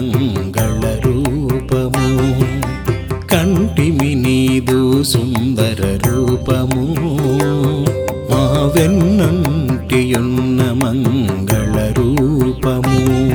మంగళ రూపము కంటిమి నీదు సుందర రూపము మా వెన్నంటియున్న మంగళ రూపము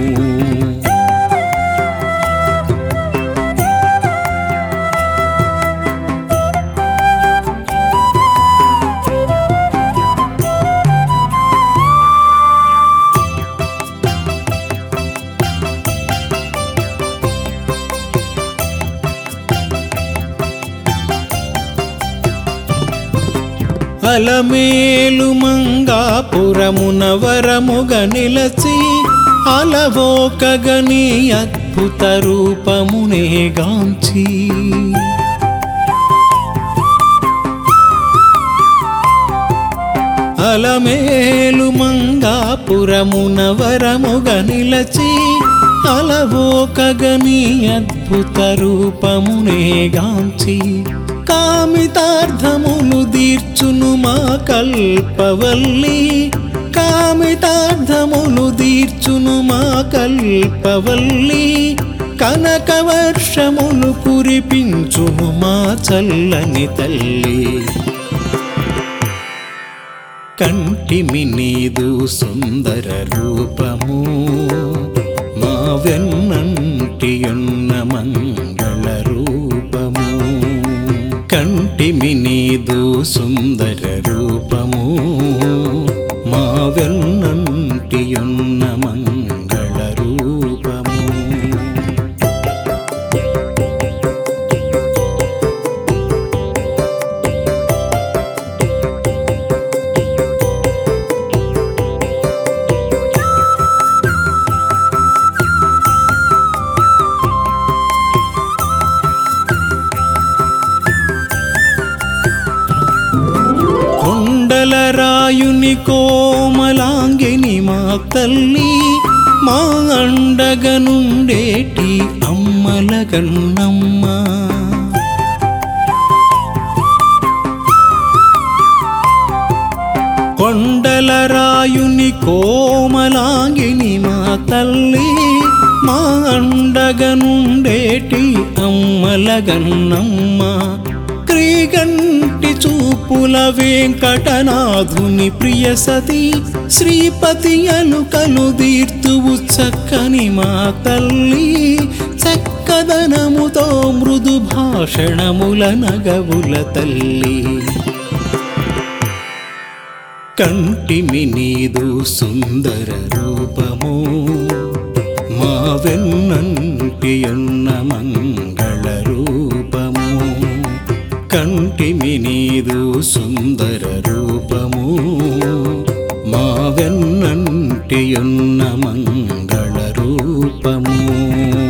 అలమేలు మంగాపురమున వరముగ నిలచి అలవోకగని అద్భుత రూపమునే గాంచి అలమేలు మంగాపురమున వరముగ నిలచి అలవోకగని అద్భుత రూపమునే గాంచి కామితార్థములు దీర్చును మా కల్పవల్లి కామితార్థములు దీర్చును మా కల్పవల్లి కనక వర్షములు కురిపించును మా చల్లని తల్లి కంటిమి నీదు సుందర రూపము మా వెన్నంటియున్న మంగళ రూపము కంటిమి నీదు సుందర రూపము మా వెన్నంటియున్న మంగళ రూపము కొండల రాయుని కోమలాంగిని మా తల్లి మా అండగ నుండేటి అమ్మల గన్నమ్మ కొండల రాయుని కోమలాంగిని మా తల్లి మా అండగ నుండేటి అమ్మల గన్నమ్మ క్రీగంటి చూపుల వెంకటనాథుని ప్రియ సతి శ్రీపతి అలుకలు దీర్తువు చక్కని మా తల్లి చక్కదనముతో మృదు భాషణముల నగవుల తల్లి కంటిమి నీదు సుందర రూపము మా వెన్నంటియున్న మంగళ రూపము కంటిమి నీదు సుందర రూపము మా వెన్నంటియున్న మంగళ రూపము